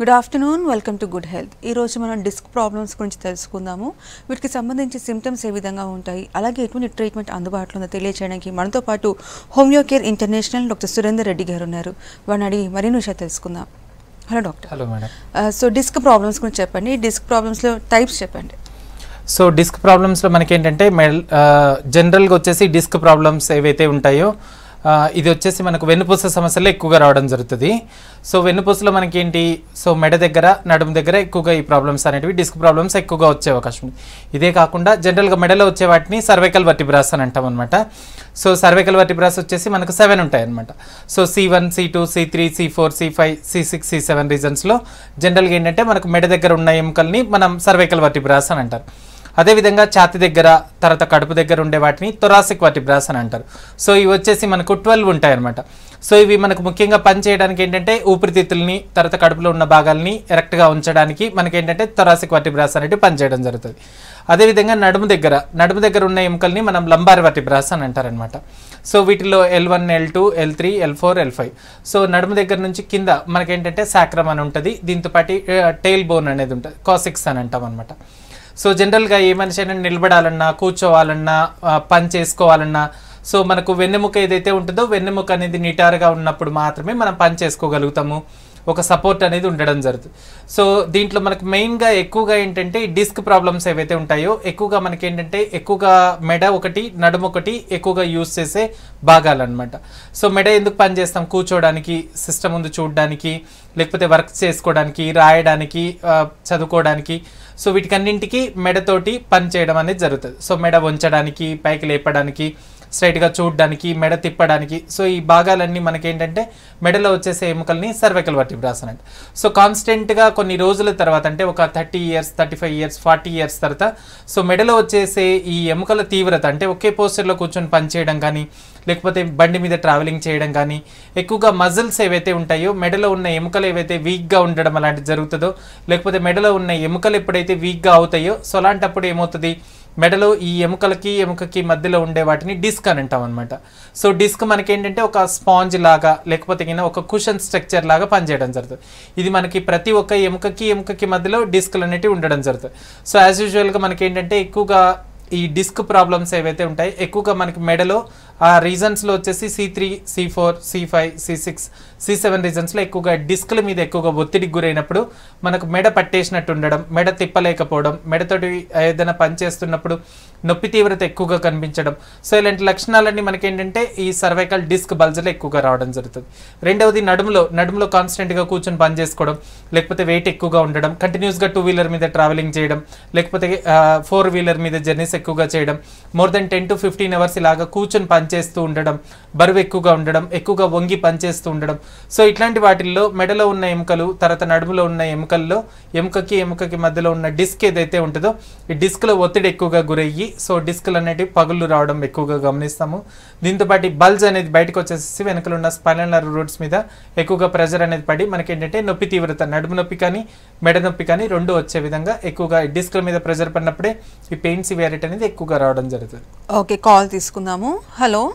Good afternoon welcome to good health ఈ రోజు మనం డిస్క్ ప్రాబ్లమ్స్ గురించి తెలుసుకుందాము వీటికి సంబంధించి సిమ్టమ్స్ ఏ విధంగా ఉంటాయి అలాగే ఎటువంటి ట్రీట్మెంట్ అందుబాటులో ఉందో తెలియజేయడానికి మనతో పాటు homeo care international doctor Surender Reddy గారు ఉన్నారు వారిని అడిగి మరిన్ని విషయాలు తెలుసుకుందాం hello doctor hello madam so disc problems గురించి చెప్పండి డిస్క్ ప్రాబ్లమ్స్లో టైప్స్ చెప్పండి సో డిస్క్ ప్రాబ్లమ్స్లో మనకి ఏంటంటే మెల్ జనరల్గా వచ్చేసి డిస్క్ ప్రాబ్లమ్స్ ఏవైతే ఉంటాయో ఆ, ఇది వచ్చేసి మనకు వెన్నుపూస సమస్యలు ఎక్కువగా రావడం జరుగుతుంది సో వెన్నుపూసలో మనకి ఏంటి సో మెడ దగ్గర నడుము దగ్గర ఎక్కువగా ఈ ప్రాబ్లమ్స్ అనేటివి డిస్క్ ప్రాబ్లమ్స్ ఎక్కువగా వచ్చే అవకాశం ఉంది ఇదే కాకుండా జనరల్గా మెడలో వచ్చే వాటిని సర్వైకల్ వర్టిబ్రాస్ అని అంటాం అనమాట సో సర్వైకల్ వర్టిబ్రాస్ వచ్చేసి మనకు సెవెన్ ఉంటాయి అనమాట so C one C two C three C four C five C six C seven రీజన్స్లో జనరల్గా ఏంటంటే మనకు మెడ దగ్గర ఉన్న ఎముకల్ని మనం సర్వైకల్ వర్టిబ్రాస్ అని అంటారు అదేవిధంగా ఛాతి దగ్గర తర్వాత కడుపు దగ్గర ఉండే వాటిని థొరాసిక్ వర్టిబ్రాస్ అని అంటారు సో ఇవి వచ్చేసి మనకు ట్వెల్వ్ ఉంటాయి అనమాట సో ఇవి మనకు ముఖ్యంగా పనిచేయడానికి ఏంటంటే ఊపిరితిత్తుల్ని తర్వాత కడుపులో ఉన్న భాగాల్ని ఎరెక్ట్గా ఉంచడానికి మనకి ఏంటంటే థొరాసిక్ వర్టిబ్రాస్ అనేవి పనిచేయడం జరుగుతుంది అదేవిధంగా నడుము దగ్గర నడుము దగ్గర ఉన్న ఎముకల్ని మనం లంబార్ వర్టిబ్రాస్ అని అంటారనమాట సో వీటిలో L one L two L three L four L five so నడుము దగ్గర నుంచి కింద మనకేంటంటే సాక్రమ్ అని ఉంటుంది దీంతో పాటు టెయిల్ బోన్ అనేది ఉంటుంది కాసిక్స్ అని అంటాం అనమాట సో జనరల్గా ఏ మనిషి అయినా నిలబడాలన్నా కూర్చోవాలన్నా ఆ, పని చేసుకోవాలన్నా సో మనకు వెన్నెముక ఏదైతే ఉంటుందో వెన్నెముక అనేది నిటారుగా ఉన్నప్పుడు మాత్రమే మనం పని చేసుకోగలుగుతాము ఒక సపోర్ట్ అనేది ఉండడం జరుగుతుంది సో దీంట్లో మనకు మెయిన్గా ఎక్కువగా ఏంటంటే ఈ డిస్క్ ప్రాబ్లమ్స్ ఏవైతే ఉంటాయో ఎక్కువగా మనకి ఏంటంటే ఎక్కువగా మెడ ఒకటి నడుము ఒకటి ఎక్కువగా యూస్ చేసే భాగాలు అనమాట సో మెడ ఎందుకు పని చేస్తాం కూర్చోవడానికి సిస్టమ్ ముందు చూడడానికి లేకపోతే వర్క్ చేసుకోవడానికి రాయడానికి ఆ, చదువుకోవడానికి సో వీటికన్నింటికి మెడతోటి పని చేయడం అనేది జరుగుతుంది సో మెడ వంచడానికి పైకి లేపడానికి స్ట్రైట్గా చూడడానికి మెడ తిప్పడానికి సో ఈ భాగాలన్నీ మనకేంటంటే మెడలో వచ్చేసే ఎముకల్ని సర్వైకల్ వర్టిబ్రాస్ అని అంటారు. సో కాన్స్టెంట్గా కొన్ని రోజుల తర్వాత అంటే ఒక thirty years thirty five years forty years తర్వాత సో మెడలో వచ్చేసే ఈ ఎముకల తీవ్రత అంటే ఒకే పోస్టర్లో కూర్చొని పని చేయడం కానీ లేకపోతే బండి మీద ట్రావెలింగ్ చేయడం కానీ ఎక్కువగా మజిల్స్ ఏవైతే ఉంటాయో మెడలో ఉన్న ఎముకలు ఏవైతే వీక్గా ఉండడం అలాంటిది జరుగుతుందో లేకపోతే మెడలో ఉన్న ఎముకలు ఎప్పుడైతే వీక్గా అవుతాయో సో అలాంటప్పుడు ఏమవుతుంది మెడలో ఈ ఎముకలకి ఎముకకి మధ్యలో ఉండే వాటిని డిస్క్ అని అంటాం అనమాట సో డిస్క్ మనకి ఏంటంటే ఒక స్పాంజ్ లాగా లేకపోతే కింద ఒక కుషన్ స్ట్రక్చర్ లాగా పనిచేయడం జరుగుతుంది ఇది మనకి ప్రతి ఒక్క ఎముకకి ఎముకకి మధ్యలో డిస్క్లు అనేటివి ఉండడం జరుగుతుంది సో యాజ్ యూజువల్గా మనకి ఏంటంటే ఎక్కువగా ఈ డిస్క్ ప్రాబ్లమ్స్ ఏవైతే ఉంటాయి ఎక్కువగా మనకి మెడలో ఆ రీజన్స్లో వచ్చేసి C three C four C five C six C seven రీజన్స్లో ఎక్కువగా డిస్క్ల మీద ఎక్కువగా ఒత్తిడికి గురైనప్పుడు మనకు మెడ పట్టేసినట్టు ఉండడం మెడ తిప్పలేకపోవడం మెడతోటి ఏదైనా పని చేస్తున్నప్పుడు నొప్పి తీవ్రత ఎక్కువగా కనిపించడం సో ఇలాంటి లక్షణాలన్నీ మనకి ఏంటంటే ఈ సర్వైకల్ డిస్క్ బల్జ్లో ఎక్కువగా రావడం జరుగుతుంది రెండవది నడుములో నడుములో కాన్స్టెంట్గా కూర్చొని పని చేసుకోవడం లేకపోతే వెయిట్ ఎక్కువగా ఉండడం కంటిన్యూస్గా టూ వీలర్ మీద ట్రావెలింగ్ చేయడం లేకపోతే ఫోర్ వీలర్ మీద జర్నీస్ ఎక్కువగా చేయడం more than ten to fifteen hours ఇలాగా కూర్చొని పని చేస్తూ ఉండడం బరువు ఎక్కువగా ఉండడం ఎక్కువగా వంగి పని చేస్తూ ఉండడం సో ఇట్లాంటి వాటిల్లో మెడలో ఉన్న ఎముకలు తర్వాత నడుములో ఉన్న ఎముకల్లో ఎముకకి ఎముకకి మధ్యలో ఉన్న డిస్క్ ఏదైతే ఉంటుందో ఈ డిస్క్లో ఒత్తిడి ఎక్కువగా గురయ్యి సో డిస్క్లు అనేటివి పగుళ్ళు రావడం ఎక్కువగా గమనిస్తాము దీంతో పాటు బల్జ్ అనేది బయటకు వచ్చేసి వెనకలు ఉన్న స్పైనల్ రూట్స్ మీద ఎక్కువగా ప్రెజర్ అనేది పడి మనకి ఏంటంటే నొప్పి తీవ్రత నడుము నొప్పి కానీ మెడ నొప్పి కానీ రెండు వచ్చే విధంగా ఎక్కువగా ఈ డిస్క్ల మీద ప్రెజర్ పడినప్పుడే ఈ పెయిన్ సివియారిటీ అనేది ఎక్కువగా రావడం జరుగుతుంది ఓకే కాల్ తీసుకుందాము హలో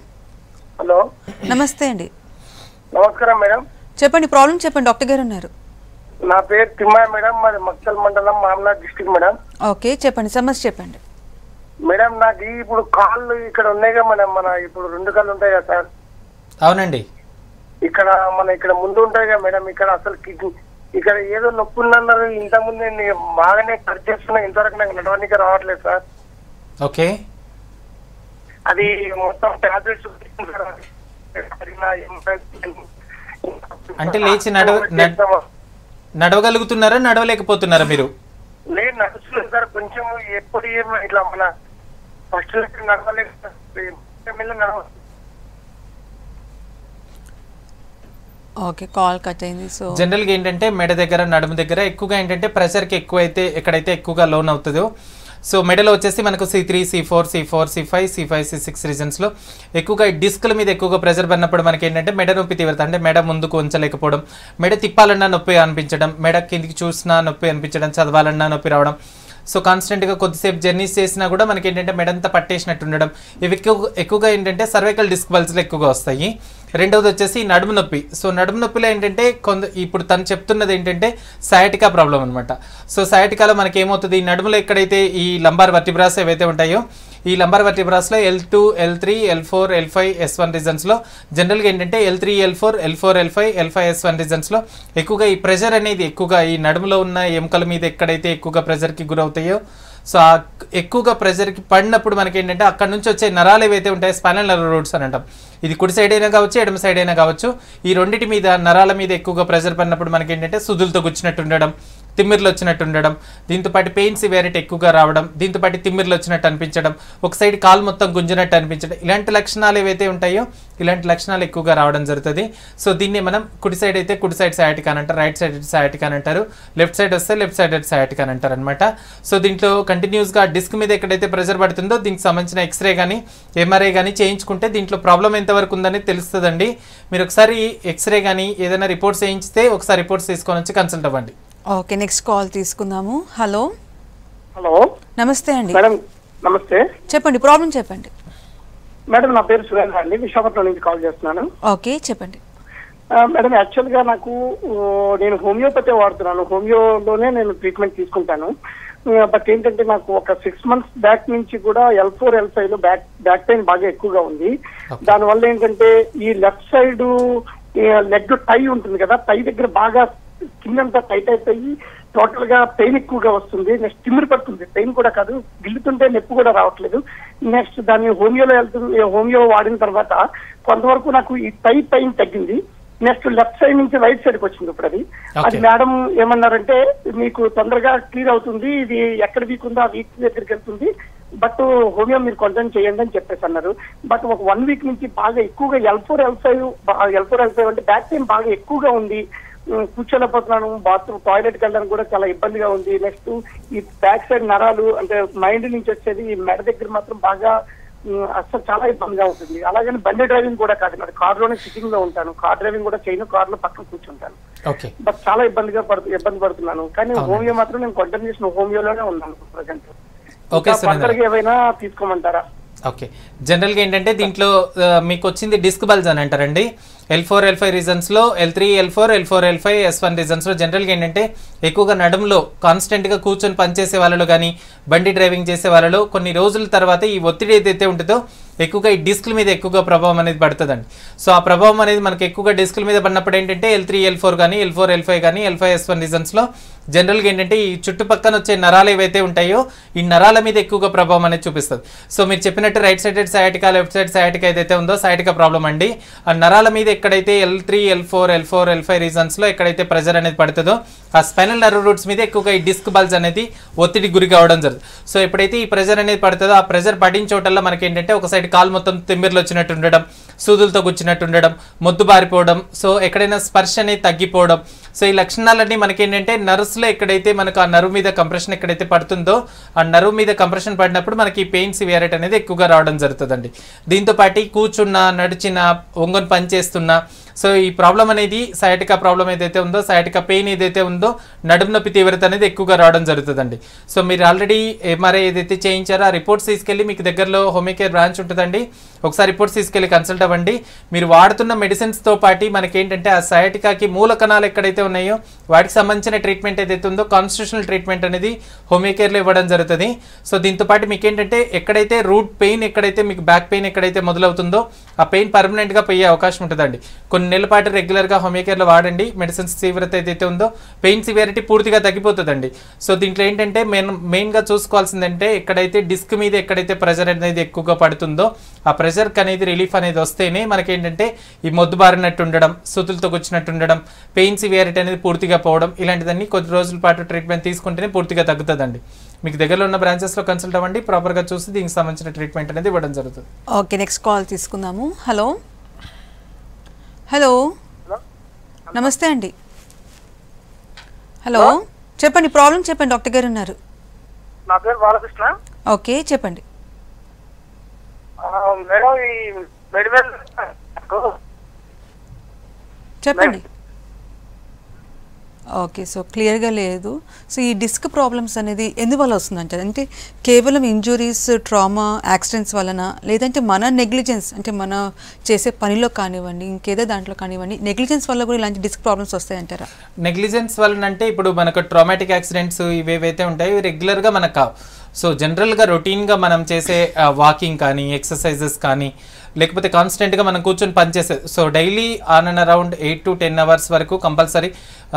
హలో నమస్తే అండి నమస్కారం మేడం చెప్పండి ప్రాబ్లం చెప్పండి డాక్టర్ గారు ఉన్నారు నా పేరు తిమ్మాయి మేడం మాది మక్తల్ మండలం మామనాథ్ డిస్టిక్ మేడం ఓకే చెప్పండి సమస్య చెప్పండి మేడం నాకు ఈ ఇప్పుడు కాళ్ళు ఇక్కడ ఉన్నాయి కదా మేడం మన ఇప్పుడు రెండు కాళ్ళు ఉంటాయి కదా సార్ అవునండి ఇక్కడ మన ఇక్కడ ముందు ఉంటాయి కదా మేడం ఇక్కడ అసలు కిడ్నీ ఇక్కడ ఏదో నొప్పి ఉందన్నారు ఇంతకుముందు నేను బాగానే ఖర్చు చేస్తున్నా ఇంతవరకు నాకు నడవడానికి రావట్లేదు సార్ ఓకే అది మొత్తం టాబ్లెట్స్ అంటే లేచి నడవ- నడ్- నడవగలుగుతున్నారా నడవలేకపోతున్నారా మీరు లేదు నడుస్తుంది సార్ కొంచెం ఎప్పుడు ఏం ఇట్లా మన ఫస్ట్ నడవలేదు సార్. మెల్ల నడవ ఓకే కాల్ కట్ అయింది సో జనరల్గా ఏంటంటే మెడ దగ్గర నడుము దగ్గర ఎక్కువగా ఏంటంటే ప్రెషర్కి ఎక్కువైతే ఎక్కడైతే ఎక్కువగా లోన్ అవుతుందో సో మెడలో వచ్చేసి మనకు C three C four C four C five C five C six రీజన్స్లో ఎక్కువగా ఈ డిస్క్ల మీద ఎక్కువగా ప్రెషర్ పడినప్పుడు మనకి ఏంటంటే మెడ నొప్పి తీవ్రత అంటే మెడ ముందుకు ఉంచలేకపోవడం మెడ తిప్పాలన్నా నొప్పి అనిపించడం మెడ కిందికి చూసినా నొప్పి అనిపించడం చదవాలన్నా నొప్పి రావడం సో కాన్స్టెంట్గా కొద్దిసేపు జర్నీస్ చేసినా కూడా మనకి ఏంటంటే మెడంతా పట్టేసినట్టు ఉండడం ఇవి ఎక్కువ ఎక్కువగా ఏంటంటే సర్వైకల్ డిస్క్ బల్స్లో ఎక్కువగా వస్తాయి రెండవది వచ్చేసి నడుము నొప్పి సో నడుము నొప్పిలో ఏంటంటే కొంత ఇప్పుడు తను చెప్తున్నది ఏంటంటే సయాటికా ప్రాబ్లం అనమాట సో సయాటికాలో మనకి ఏమవుతుంది ఈ నడుములో ఎక్కడైతే ఈ లంబార్ వర్టిబ్రాస్ ఏవైతే ఉంటాయో ఈ లంబార్ వర్టిబ్రాస్లో L two L three L four L five S one రీజన్స్లో జనరల్గా ఏంటంటే L three L four L four L five L five S one రీజన్స్లో ఎక్కువగా ఈ ప్రెషర్ అనేది ఎక్కువగా ఈ నడుములో ఉన్న ఎముకల మీద ఎక్కడైతే ఎక్కువగా ప్రెషర్కి గురవుతాయో సో ఆ ఎక్కువగా ప్రెషర్కి పడినప్పుడు మనకి ఏంటంటే అక్కడ నుంచి వచ్చే నరాలు ఏవైతే ఉంటాయో స్పైనల్ నర్వ్ రూట్స్ అని అంటాం ఇది కుడి సైడ్ అయినా కావచ్చు ఎడమ సైడ్ అయినా కావచ్చు ఈ రెండింటి మీద నరాల మీద ఎక్కువగా ప్రెషర్ పడినప్పుడు మనకి ఏంటంటే సుదులతో గుచ్చినట్టు ఉండడం తిమ్మిర్లు వచ్చినట్టు ఉండడం దీంతో పాటు పెయిన్ సివియారిటీ ఎక్కువగా రావడం దీంతో పాటు తిమ్మిర్లు వచ్చినట్టు అనిపించడం ఒక సైడ్ కాలు మొత్తం గుంజినట్టు అనిపించడం ఇలాంటి లక్షణాలు ఏవైతే ఉంటాయో ఇలాంటి లక్షణాలు ఎక్కువగా రావడం జరుగుతుంది సో దీన్ని మనం కుడి సైడ్ అయితే కుడి సైడ్ సయాటిక్ అని అంటారు రైట్ సైడ్ సయాటిక్ అని అంటారు లెఫ్ట్ సైడ్ వస్తే లెఫ్ట్ సైడ్ సయాటిక్ అని అంటారు అనమాట సో దీంట్లో కంటిన్యూస్గా డిస్క్ మీద ఎక్కడైతే ప్రెషర్ పడుతుందో దీనికి సంబంధించిన ఎక్స్రే కానీ ఎంఆర్ఐ కానీ చేయించుకుంటే దీంట్లో ప్రాబ్లం ఎంతవరకు ఉందని తెలుస్తుందండి మీరు ఒకసారి ఎక్స్రే కానీ ఏదైనా రిపోర్ట్స్ చేయించితే ఒకసారి రిపోర్ట్స్ తీసుకొని వచ్చి కన్సల్ట్ అవ్వండి ఓకే నెక్స్ట్ కాల్ తీసుకుందాము హలో హలో నమస్తే అండి మేడం నమస్తే చెప్పండి ప్రాబ్లం చెప్పండి మేడం నా పేరు సురేంద్ర అండి విశాఖపట్నం నుంచి కాల్ చేస్తున్నాను ఓకే చెప్పండి ఆ, మేడం యాక్చువల్ గా నాకు ఓ, నేను హోమియోపతి వాడుతున్నాను హోమియోలోనే నేను ట్రీట్మెంట్ తీసుకుంటాను ఆ, బట్ ఏంటంటే నాకు ఒక సిక్స్ మంత్స్ బ్యాక్ నుంచి కూడా ఎల్ ఫోర్ ఎల్ ఫైవ్ లో బ్యాక్ బ్యాక్ పెయిన్ బాగా ఎక్కువగా ఉంది దానివల్ల ఏంటంటే ఈ లెఫ్ట్ సైడ్ లెగ్ టై ఉంటుంది కదా టై దగ్గర బాగా కిందంతా టైట్ అయిపోయి టోటల్ గా పెయిన్ ఎక్కువగా వస్తుంది నెక్స్ట్ తిమ్మిరి పడుతుంది పెయిన్ కూడా కాదు గిల్లుతుంటే నొప్పి కూడా రావట్లేదు నెక్స్ట్ దాన్ని హోమియోలో వెళ్తుంది హోమియో వాడిన తర్వాత కొంతవరకు నాకు ఈ టై పెయిన్ తగ్గింది నెక్స్ట్ లెఫ్ట్ సైడ్ నుంచి రైట్ సైడ్ కి వచ్చింది ఇప్పుడు అది అది Okay. మేడం ఏమన్నారంటే మీకు తొందరగా క్లియర్ అవుతుంది ఇది ఎక్కడ వీక్ ఉందో ఆ వీక్ దగ్గరికి వెళ్తుంది బట్ హోమియో మీరు కంటిన్యూ చేయండి అని చెప్పేసి అన్నారు బట్ ఒక వన్ వీక్ నుంచి బాగా ఎక్కువగా L four L five L four L five అంటే బ్యాక్ పెయిన్ బాగా ఎక్కువగా ఉంది ఉమ్, కూర్చోలేకపోతున్నాను బాత్రూమ్ టాయిలెట్ వెళ్ళడానికి కూడా చాలా ఇబ్బందిగా ఉంది నెక్స్ట్ ఈ బ్యాక్ సైడ్ నరాలు అంటే మైండ్ నుంచి వచ్చేది ఈ మెడ దగ్గర మాత్రం బాగా ఉమ్, అసలు చాలా ఇబ్బందిగా ఉంటుంది అలాగని బండి డ్రైవింగ్ కూడా కాదు నాది కార్ లోనే సిట్టింగ్ లో ఉంటాను కార్ డ్రైవింగ్ కూడా చేయను కార్ లో పక్కన కూర్చుంటాను ఓకే బట్ చాలా ఇబ్బందిగా పడుతు ఇబ్బంది పడుతున్నాను కానీ అవునండి. హోమియో మాత్రం నేను కంటిన్యూషన్ హోమియోలోనే ఉన్నాను ప్రజెంట్ ఓకే సురేంద్ర ఫర్దర్ ఏమైనా తీసుకోమంటారా ఓకే జనరల్గా ఏంటంటే దీంట్లో ఆ, మీకు వచ్చింది డిస్క్ బల్జ్ అని అంటారండి ఎల్ ఫోర్ ఎల్ ఫైవ్ రీజన్స్లో L three L four L four L five S one రీజన్స్లో జనరల్గా ఏంటంటే ఎక్కువగా నడుములో కాన్స్టెంట్గా కూర్చొని పనిచేసే వాళ్ళలో కానీ బండి డ్రైవింగ్ చేసే వాళ్ళలో కొన్ని రోజుల తర్వాత ఈ ఒత్తిడి ఏదైతే ఉంటుందో ఎక్కువగా ఈ డిస్క్ల మీద ఎక్కువగా ప్రభావం అనేది పడుతుందండి సో ఆ ప్రభావం అనేది మనకి ఎక్కువగా డిస్క్ల మీద పడినప్పుడు ఏంటంటే ఎల్ త్రీ ఎల్ ఫోర్ కానీ ఎల్ ఫోర్ ఎల్ ఫైవ్ కానీ ఎల్ ఫైవ్ ఎస్ వన్ రీజన్స్లో జనరల్గా ఏంటంటే ఈ చుట్టుపక్కన వచ్చే నరాలు ఏవైతే ఉంటాయో ఈ నరాల మీద ఎక్కువగా ప్రభావం అనేది చూపిస్తుంది సో మీరు చెప్పినట్టు right sided sciatica left side sciatica ఏదైతే ఉందో సయాటికా ప్రాబ్లం అండి ఆ నరాల మీద ఎక్కడైతే L three L four L four L five రీజన్స్లో ఎక్కడైతే ప్రెజర్ అనేది పడుతుందో ఆ స్పైనల్ నర్వ్ రూట్స్ మీద ఎక్కువగా ఈ డిస్క్ బల్జ్ అనేది ఒత్తిడి గురి కావడం జరుగుతుంది సో ఎప్పుడైతే ఈ ప్రెజర్ అనేది పడుతుందో ఆ ప్రెజర్ పడిన చోటల్లో మనకి ఏంటంటే ఒక సైడ్ కాలు మొత్తం తిమ్మిర్లు వచ్చినట్టు ఉండడం సూదులతో గుచ్చినట్టు ఉండడం మొద్దు బారిపోవడం సో ఎక్కడైనా స్పర్శ అనేది తగ్గిపోవడం సో ఈ లక్షణాలన్నీ మనకి ఏంటంటే నర్వ్స్లో ఎక్కడైతే మనకు ఆ నరువు మీద కంప్రెషన్ ఎక్కడైతే పడుతుందో ఆ నరువు మీద కంప్రెషన్ పడినప్పుడు మనకి పెయిన్ సివియారిటీ అనేది ఎక్కువగా రావడం జరుగుతుందండి దీంతో పాటు కూర్చున్నా నడిచిన ఒంగొని పని చేస్తున్నా సో ఈ ప్రాబ్లం అనేది సయాటికా ప్రాబ్లం ఏదైతే ఉందో సయాటికా పెయిన్ ఏదైతే ఉందో నడుము నొప్పి తీవ్రత అనేది ఎక్కువగా రావడం జరుగుతుందండి సో మీరు ఆల్రెడీ ఎంఆర్ఐ ఏదైతే చేయించారో ఆ రిపోర్ట్స్ తీసుకెళ్ళి మీకు దగ్గరలో హోమియోకేర్ బ్రాంచ్ ఉంటుందండి ఒకసారి రిపోర్ట్స్ తీసుకెళ్ళి కన్సల్ట్ అవ్వండి మీరు వాడుతున్న మెడిసిన్స్తో పాటు మనకి ఏంటంటే ఆ సయాటికాకి మూల కణాలు ఎక్కడైతే ఉన్నాయో వాటికి సంబంధించిన ట్రీట్మెంట్ ఏదైతే ఉందో కాన్స్టిట్యూషనల్ ట్రీట్మెంట్ అనేది హోమియోకేర్లో ఇవ్వడం జరుగుతుంది సో దీంతో పాటు మీకు ఏంటంటే ఎక్కడైతే రూట్ పెయిన్ ఎక్కడైతే మీకు బ్యాక్ పెయిన్ ఎక్కడైతే మొదలవుతుందో ఆ పెయిన్ పర్మనెంట్గా పోయే అవకాశం ఉంటుందండి కొన్ని నెలల పాటు రెగ్యులర్గా హోమియోకేర్లో వాడండి మెడిసిన్స్ తీవ్రత ఏదైతే ఉందో పెయిన్ సివియారిటీ పూర్తిగా తగ్గిపోతుందండి సో దీంట్లో ఏంటంటే మెయిన్ మెయిన్గా చూసుకోవాల్సిందంటే ఎక్కడైతే డిస్క్ మీద ఎక్కడైతే ప్రెజర్ అనేది ఎక్కువగా పడుతుందో ఆ ప్రెజర్కి అనేది రిలీఫ్ అనేది వస్తేనే మనకి ఏంటంటే ఈ మొద్దు బారినట్టు ఉండడం సుతులతో కూర్చున్నట్టు ఉండడం పెయిన్ సివియారిటీ అనేది పూర్తిగా పోవడం ఇలాంటిదన్నీ కొద్ది రోజుల పాటు ట్రీట్మెంట్ తీసుకుంటేనే పూర్తిగా తగ్గుతుందండి మీకు దగ్గరలో ఉన్న బ్రాంచెస్లో కన్సల్ట్ అవ్వండి ప్రాపర్గా చూసి దీనికి సంబంధించిన ట్రీట్మెంట్ అనేది ఇవ్వడం జరుగుతుంది ఓకే నెక్స్ట్ కాల్ తీసుకుందాము హలో హలో నమస్తే అండి హలో చెప్పండి ప్రాబ్లం చెప్పండి డాక్టర్ గారు ఉన్నారు నా పేరు బాలకృష్ణ ఓకే చెప్పండి ఆ, మేడం ఈ మెడివెల్ చెప్పండి ఓకే సో క్లియర్గా లేదు సో ఈ డిస్క్ ప్రాబ్లమ్స్ అనేది ఎందువల్ల వస్తుందంటారు అంటే కేవలం ఇంజురీస్ ట్రామా యాక్సిడెంట్స్ వలన లేదంటే మన నెగ్లిజెన్స్ అంటే మన చేసే పనిలో కానివ్వండి ఇంకేదో దాంట్లో కానివ్వండి నెగ్లిజెన్స్ వల్ల కూడా ఇలాంటి డిస్క్ ప్రాబ్లమ్స్ వస్తాయంటారా నెగ్లిజెన్స్ వలన అంటే ఇప్పుడు మనకు ట్రామాటిక్ యాక్సిడెంట్స్ ఇవేవైతే ఉంటాయో ఇవి రెగ్యులర్గా మనకు కావు సో జనరల్గా రొటీన్గా మనం చేసే వాకింగ్ కానీ ఎక్సర్సైజెస్ కానీ లేకపోతే కాన్స్టెంట్గా మనం కూర్చొని పనిచేసే so daily on and around eight to ten hours వరకు కంపల్సరీ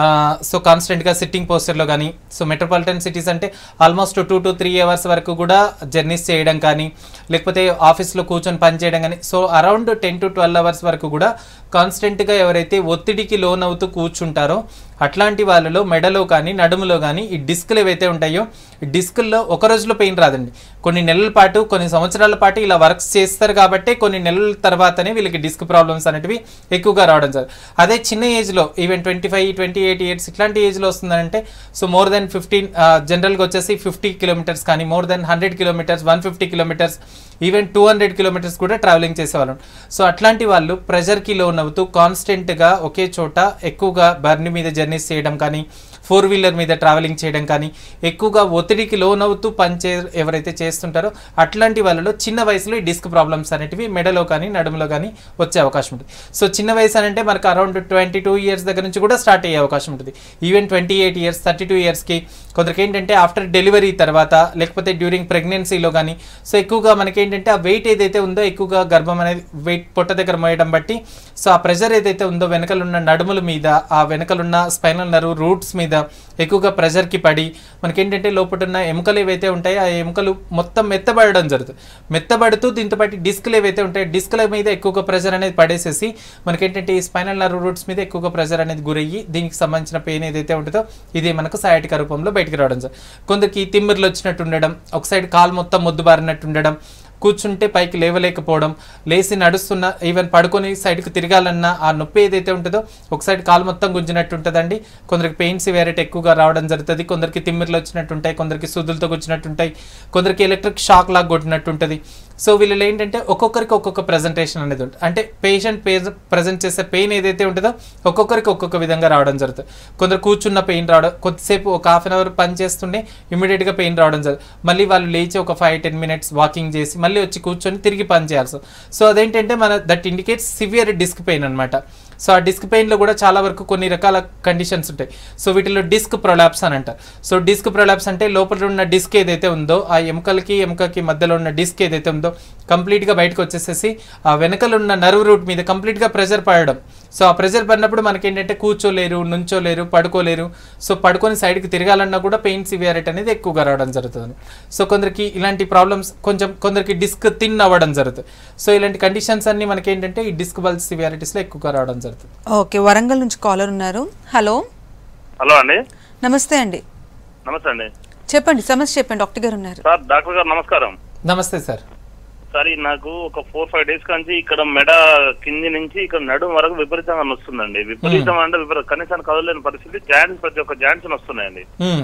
సో కాన్స్టెంట్గా సిట్టింగ్ పోస్టర్లో కానీ సో మెట్రోపాలిటన్ సిటీస్ అంటే almost two to three hours వరకు కూడా జర్నీస్ చేయడం కానీ లేకపోతే ఆఫీస్లో కూర్చొని పని చేయడం కానీ so around ten to twelve hours వరకు కూడా కాన్స్టెంట్గా ఎవరైతే ఒత్తిడికి లోన్ అవుతూ కూర్చుంటారో అట్లాంటి వాళ్ళలో మెడలో కానీ నడుములో కానీ ఈ డిస్కులు ఏవైతే ఉంటాయో ఈ డిస్కుల్లో ఒక రోజులో పెయిన్ రాదండి కొన్ని నెలల పాటు కొన్ని సంవత్సరాల పాటు ఇలా వర్క్స్ చేస్తారు కాబట్టి కొన్ని నెలల తర్వాతనే వీళ్ళకి డిస్క్ ప్రాబ్లమ్స్ అనేటివి ఎక్కువగా రావడం జరుగుతుంది అదే చిన్న ఏజ్లో even twenty five twenty eight years ఇట్లాంటి ఏజ్లో వస్తుందంటే సో మోర్ దెన్ ఫిఫ్టీన్ జనరల్గా వచ్చేసి ఫిఫ్టీ కిలోమీటర్స్ కానీ more than hundred kilometres one fifty kilometres even two hundred kilometres కూడా ట్రావెలింగ్ చేసేవాళ్ళం సో అట్లాంటి వాళ్ళు ప్రెషర్కి లోన్ అవుతూ కాన్స్టెంట్గా ఒకే చోట ఎక్కువగా బర్ని మీద జర్నీస్ చేయడం కానీ ఫోర్ వీలర్ మీద ట్రావెలింగ్ చేయడం కానీ ఎక్కువగా ఒత్తిడికి లోన్ అవుతూ పనిచే ఎవరైతే చేస్తుంటారో అట్లాంటి వాళ్ళలో చిన్న వయసులో ఈ డిస్క్ ప్రాబ్లమ్స్ అనేటివి మెడలో కానీ నడుములో కానీ వచ్చే అవకాశం ఉంటుంది సో చిన్న వయసు అని అంటే మనకు అరౌండ్ ట్వంటీ టూ ఇయర్స్ దగ్గర నుంచి కూడా స్టార్ట్ అయ్యే అవకాశం ఉంటుంది even twenty eight years thirty two ఇయర్స్కి కొందరికి ఏంటంటే ఆఫ్టర్ డెలివరీ తర్వాత లేకపోతే డ్యూరింగ్ ప్రెగ్నెన్సీలో కానీ సో ఎక్కువగా మనకి ఏంటంటే ఆ వెయిట్ ఏదైతే ఉందో ఎక్కువగా గర్భం అనేది వెయిట్ పొట్ట దగ్గర మోయడం బట్టి సో ఆ ప్రెషర్ ఏదైతే ఉందో వెనకలున్న నడుముల మీద ఆ వెనకలున్న స్పైనల్ నర్వ్ రూట్స్ మీద ఎక్కువగా ప్రెషర్కి పడి మనకేంటంటే లోపల ఉన్న ఎముకలు ఏవైతే ఉంటాయో ఆ ఎముకలు మొత్తం మెత్తబడడం జరుగుతుంది మెత్తబడుతూ దీంతో పాటు డిస్క్లు ఏవైతే ఉంటాయో డిస్క్ల మీద ఎక్కువగా ప్రెషర్ అనేది పడేసేసి మనకేంటంటే ఈ స్పైనల్ నర్వ్ రూట్స్ మీద ఎక్కువగా ప్రెషర్ అనేది గురయ్యి దీనికి సంబంధించిన పెయిన్ ఏదైతే ఉంటుందో ఇది మనకు సయాటిక రూపంలో బయటికి రావడం జరుగుతుంది కొందరికి తిమ్మిర్లు వచ్చినట్టు ఉండడం ఒక సైడ్ కాలు మొత్తం మొద్దుబారినట్టు ఉండడం కూర్చుంటే పైకి లేవలేకపోవడం లేచి నడుస్తున్న ఈవెన్ పడుకొని సైడ్కి తిరగాలన్నా ఆ నొప్పి ఏదైతే ఉంటుందో ఒక సైడ్ కాలు మొత్తం గుంజినట్టు ఉంటుందండి కొందరికి పెయిన్ సివియారిటీ ఎక్కువగా రావడం జరుగుతుంది కొందరికి తిమ్మిర్లు వచ్చినట్టు ఉంటాయి కొందరికి సుదులతో గుచ్చినట్టు ఉంటాయి కొందరికి ఎలక్ట్రిక్ షాక్ లాగా కొట్టినట్టు ఉంటుంది సో వీళ్ళు ఏంటంటే ఒక్కొక్కరికి ఒక్కొక్క ప్రజెంటేషన్ అనేది ఉంటుంది అంటే పేషెంట్ ప్రజెంట్ చేసే పెయిన్ ఏదైతే ఉంటుందో ఒక్కొక్కరికి ఒక్కొక్క విధంగా రావడం జరుగుతుంది కొందరు కూర్చున్న పెయిన్ రావడం కొద్దిసేపు ఒక హాఫ్ అన్ అవర్ పని చేస్తుండే ఇమీడియట్గా పెయిన్ రావడం జరుగుతుంది మళ్ళీ వాళ్ళు లేచి ఒక ఫైవ్ టెన్ మినిట్స్ వాకింగ్ చేసి మళ్ళీ వచ్చి కూర్చొని తిరిగి పని చేయాల్సి సో అదేంటంటే మన that indicates severe disc pain అనమాట సో ఆ డిస్క్ పెయిన్లో కూడా చాలా వరకు కొన్ని రకాల కండిషన్స్ ఉంటాయి సో వీటిలో డిస్క్ ప్రొలాప్స్ అని అంటారు సో డిస్క్ ప్రొలాప్స్ అంటే లోపల ఉన్న డిస్క్ ఏదైతే ఉందో ఆ ఎముకలకి ఎముకకి మధ్యలో ఉన్న డిస్క్ ఏదైతే ఉందో కంప్లీట్గా బయటకు వచ్చేసేసి ఆ వెనకలు ఉన్న నర్వ్ రూట్ మీద కంప్లీట్గా ప్రెషర్ పడడం సో ఆ ప్రెషర్ పడినప్పుడు మనకి ఏంటంటే కూర్చోలేరు నుంచోలేరు పడుకోలేరు సో పడుకొని సైడ్కి తిరగాలన్నా కూడా పెయిన్ సివియారిటీ అనేది ఎక్కువగా రావడం జరుగుతుంది సో కొందరికి ఇలాంటి ప్రాబ్లమ్స్ కొంచెం కొందరికి డిస్క్ థిన్ అవ్వడం జరుగుతుంది సో ఇలాంటి కండిషన్స్ అన్ని మనకి ఏంటంటే ఈ డిస్క్ బల్స్ సివియారిటీస్లో ఎక్కువగా రావడం జరుగుతుంది ఓకే వరంగల్ నుంచి కాలర్ ఉన్నారు హలో హలో అండి నమస్తే అండి నమస్తే అండి చెప్పండి సమస్య చెప్పండి డాక్టర్ గారు ఉన్నారు సార్ డాక్టర్ గారు నమస్కారం నమస్తే సార్ సార్ ఈ నాకు ఒక ఫోర్ ఫైవ్ డేస్ నుంచి ఇక్కడ మెడ కింది నుంచి ఇక్కడ నడుము వరకు విపరీతంగా నొస్తుందండి విపరీతం అంటే విపరీతం కనీసం కదలేని పరిస్థితి జాయింట్స్ ప్రతి ఒక్క జాయింట్స్ వస్తున్నాయండి మ్మ్.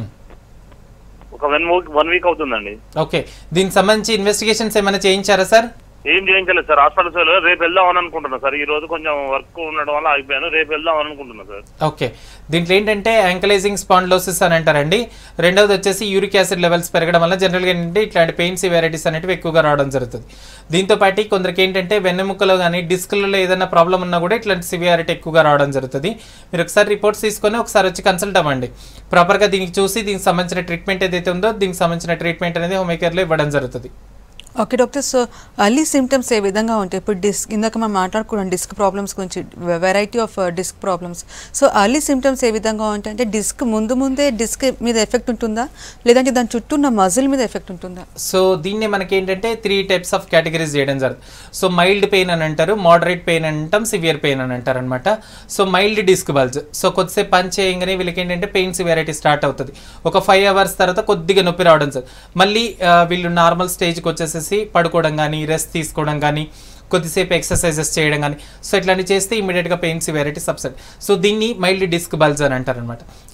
ఒక వన్ వీక్ వన్ వీక్ అవుతుందండి ఓకే దీనికి సంబంధించి ఇన్వెస్టిగేషన్స్ ఏమైనా చేయించారా సార్ ఏం చేయించలేదు సార్ హాస్పిటల్స్ రేపు వెళ్దామని అనుకుంటున్నా సార్ ఈ రోజు కొంచెం వర్క్ ఉండడం వల్ల ఆగిపోయాను రేపు వెళ్దామని అనుకుంటున్నా సార్ ఓకే దీంట్లో ఏంటంటే యాంకలైజింగ్ స్పాండ్లోసిస్ అని అంటారండి రెండవది వచ్చేసి యూరిక్ యాసిడ్ లెవెల్స్ పెరగడం వల్ల జనరల్గా ఏంటంటే ఇట్లాంటి పెయిన్ సివియారిటీస్ అనేవి ఎక్కువగా రావడం జరుగుతుంది దీంతో పాటు కొందరికి ఏంటంటే వెన్నెముకలో కానీ డిస్క్లలో ఏదైనా ప్రాబ్లం ఉన్నా కూడా ఇట్లాంటి సివియారిటీ ఎక్కువగా రావడం జరుగుతుంది మీరు ఒకసారి రిపోర్ట్స్ తీసుకొని ఒకసారి వచ్చి కన్సల్ట్ అవ్వండి ప్రాపర్గా దీనికి చూసి దీనికి సంబంధించిన ట్రీట్మెంట్ ఏదైతే ఉందో దీనికి సంబంధించిన ట్రీట్మెంట్ అనేది హోమ్ కేర్లో ఇవ్వడం జరుగుతుంది okay doctor so early symptoms ఏ విధంగా ఉంటాయి ఇప్పుడు డిస్క్ ఇందాక మనం మాట్లాడుకున్నాం డిస్క్ ప్రాబ్లమ్స్ గురించి variety of disc problems so early symptoms ఏ విధంగా ఉంటాయి అంటే డిస్క్ ముందు ముందే డిస్క్ మీద ఎఫెక్ట్ ఉంటుందా లేదంటే దాని చుట్టూ ఉన్న మజిల్ మీద ఎఫెక్ట్ ఉంటుందా సో దీన్ని మనకి ఏంటంటే త్రీ టైప్స్ ఆఫ్ కేటగిరీస్ చేయడం జరుగుతుంది సో మైల్డ్ పెయిన్ అని అంటారు మోడరేట్ పెయిన్ అని అంటాం సివియర్ పెయిన్ అని అంటారు అనమాట so mild disc bulge so కొద్దిసేపు పని చేయగానే వీళ్ళకి ఏంటంటే పెయిన్ సివియారిటీ స్టార్ట్ అవుతుంది ఒక ఫైవ్ అవర్స్ తర్వాత కొద్దిగా నొప్పి రావడం సార్ మళ్ళీ ఆ, వీళ్ళు నార్మల్ స్టేజ్కి వచ్చేసేసి పడుకోవడం కానీ రెస్ట్ తీసుకోవడం కానీ కొద్దిసేపు ఎక్సర్సైజెస్ చేయడం కానీ సో ఇట్లాంటివి చేస్తే ఇమీడియట్గా పెయిన్ సివియారిటీ సబ్సెట్ సో దీన్ని మైల్డ్ డిస్క్ బల్జ్ అని అంటారు అనమాట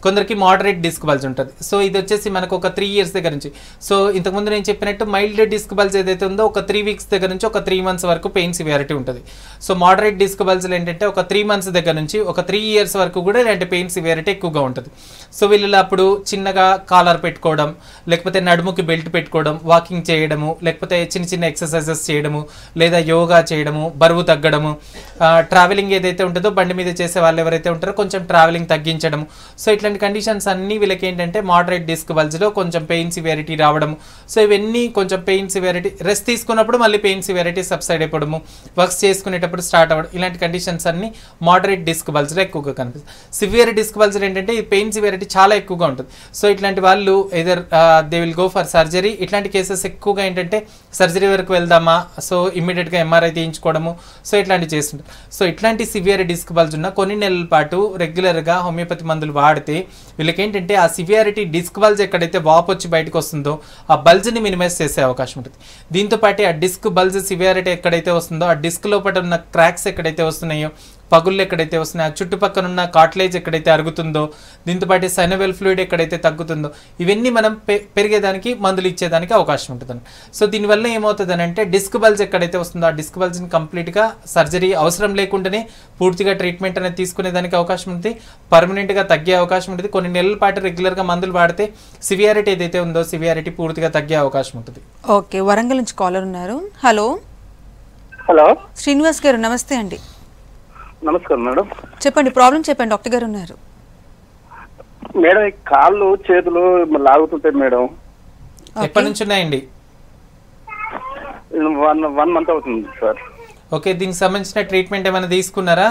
కొందరికి మోడరేట్ డిస్క్ బల్జ్ ఉంటుంది సో ఇది వచ్చేసి మనకు ఒక త్రీ ఇయర్స్ దగ్గర నుంచి సో ఇంతకుముందు నేను చెప్పినట్టు మైల్డ్ డిస్క్ బల్జ్ ఏదైతే ఉందో ఒక త్రీ వీక్స్ దగ్గర నుంచి ఒక త్రీ మంత్స్ వరకు పెయిన్ సివియారిటీ ఉంటుంది సో మోడరేట్ డిస్క్ బల్జ్లు ఏంటంటే ఒక త్రీ మంత్స్ దగ్గర నుంచి ఒక త్రీ ఇయర్స్ వరకు కూడా ఇలాంటి పెయిన్ సివియారిటీ ఎక్కువగా ఉంటుంది సో వీళ్ళు అప్పుడు చిన్నగా కాలర్ పెట్టుకోవడం లేకపోతే నడుముకి బెల్ట్ పెట్టుకోవడం వాకింగ్ చేయడము లేకపోతే చిన్న చిన్న ఎక్సర్సైజెస్ చేయడము లేదా యోగా చేయడము బరువు తగ్గడము ట్రావెలింగ్ ఏదైతే ఉంటుందో బండి మీద చేసే వాళ్ళు ఎవరైతే ఉంటారో కొంచెం ట్రావెలింగ్ తగ్గించడము సో ఇట్లాంటి కండిషన్స్ అన్నీ వీళ్ళకి ఏంటంటే మోడరేట్ డిస్క్ బల్జ్లో కొంచెం పెయిన్ సివియారిటీ రావడము సో ఇవన్నీ కొంచెం పెయిన్ సివియారిటీ రెస్ట్ తీసుకున్నప్పుడు మళ్ళీ పెయిన్ సివియారిటీ సబ్సైడ్ అయిపోవడము వర్క్స్ చేసుకునేటప్పుడు స్టార్ట్ అవ్వడం ఇలాంటి కండిషన్స్ అన్ని మోడరేట్ డిస్క్ బల్జ్లో ఎక్కువగా కనిపిస్తాయి సివియర్ డిస్క్ బల్జ్ ఏంటంటే ఈ పెయిన్ సివియారిటీ చాలా ఎక్కువగా ఉంటుంది సో ఇట్లాంటి వాళ్ళు either they will go for surgery ఇట్లాంటి కేసెస్ ఎక్కువగా ఏంటంటే సర్జరీ వరకు వెళ్దామా సో ఇమ్మీడియట్గా ఎంఆర్ఐ తీయించుకోవడము సో ఇట్లాంటివి చేస్తుంటారు సో ఇట్లాంటి సివియర్ డిస్క్ బల్జ్ ఉన్న కొన్ని నెలల పాటు రెగ్యులర్గా హోమియోపతి మందులు వాడితే వీళ్ళకి ఏంటంటే ఆ సివియారిటీ డిస్క్ బల్జ్ ఎక్కడైతే వాప్ వచ్చి బయటకు వస్తుందో ఆ బల్జ్ని మినిమైజ్ చేసే అవకాశం ఉంటుంది దీంతో పాటు ఆ డిస్క్ బల్జ్ సివియారిటీ ఎక్కడైతే వస్తుందో ఆ డిస్క్ లోపల ఉన్న క్రాక్స్ ఎక్కడైతే వస్తున్నాయో పగుళ్ళు ఎక్కడైతే వస్తున్నాయో ఆ చుట్టుపక్కల ఉన్న కాట్లేజ్ ఎక్కడైతే అరుగుతుందో దీంతో పాటు సైనవెల్ ఫ్లూయిడ్ ఎక్కడైతే తగ్గుతుందో ఇవన్నీ మనం పె- పెరిగేదానికి మందులు ఇచ్చేదానికి అవకాశం ఉంటుంది సో దీనివల్ల ఏమవుతుంది అంటే డిస్క్ బల్జ్ ఎక్కడైతే వస్తుందో ఆ డిస్క్ బల్జ్ని కంప్లీట్గా సర్జరీ అవసరం లేకుండానే పూర్తిగా ట్రీట్మెంట్ అనేది తీసుకునేదానికి అవకాశం ఉంటుంది పర్మనెంట్గా తగ్గే అవకాశం ఉంటుంది కొన్ని నెలల పాటు రెగ్యులర్గా మందులు వాడితే సివియారిటీ ఏదైతే ఉందో సివియారిటీ పూర్తిగా తగ్గే అవకాశం ఉంటుంది ఓకే వరంగల్ నుంచి కాలర్ ఉన్నారు హలో హలో శ్రీనివాస్ గారు నమస్తే అండి నమస్కారం మేడం చెప్పండి ప్రాబ్లం చెప్పండి డాక్టర్ గారు ఉన్నారు మేడం ఈ కాళ్ళు చేతులు లాగుతుంటాయి మేడం ఎప్పటి నుంచి ఉన్నాయండి వన్ వన్ మంత్ అవుతుంది సార్ ఓకే దీనికి సంబంధించిన ట్రీట్మెంట్ ఏమైనా తీసుకున్నారా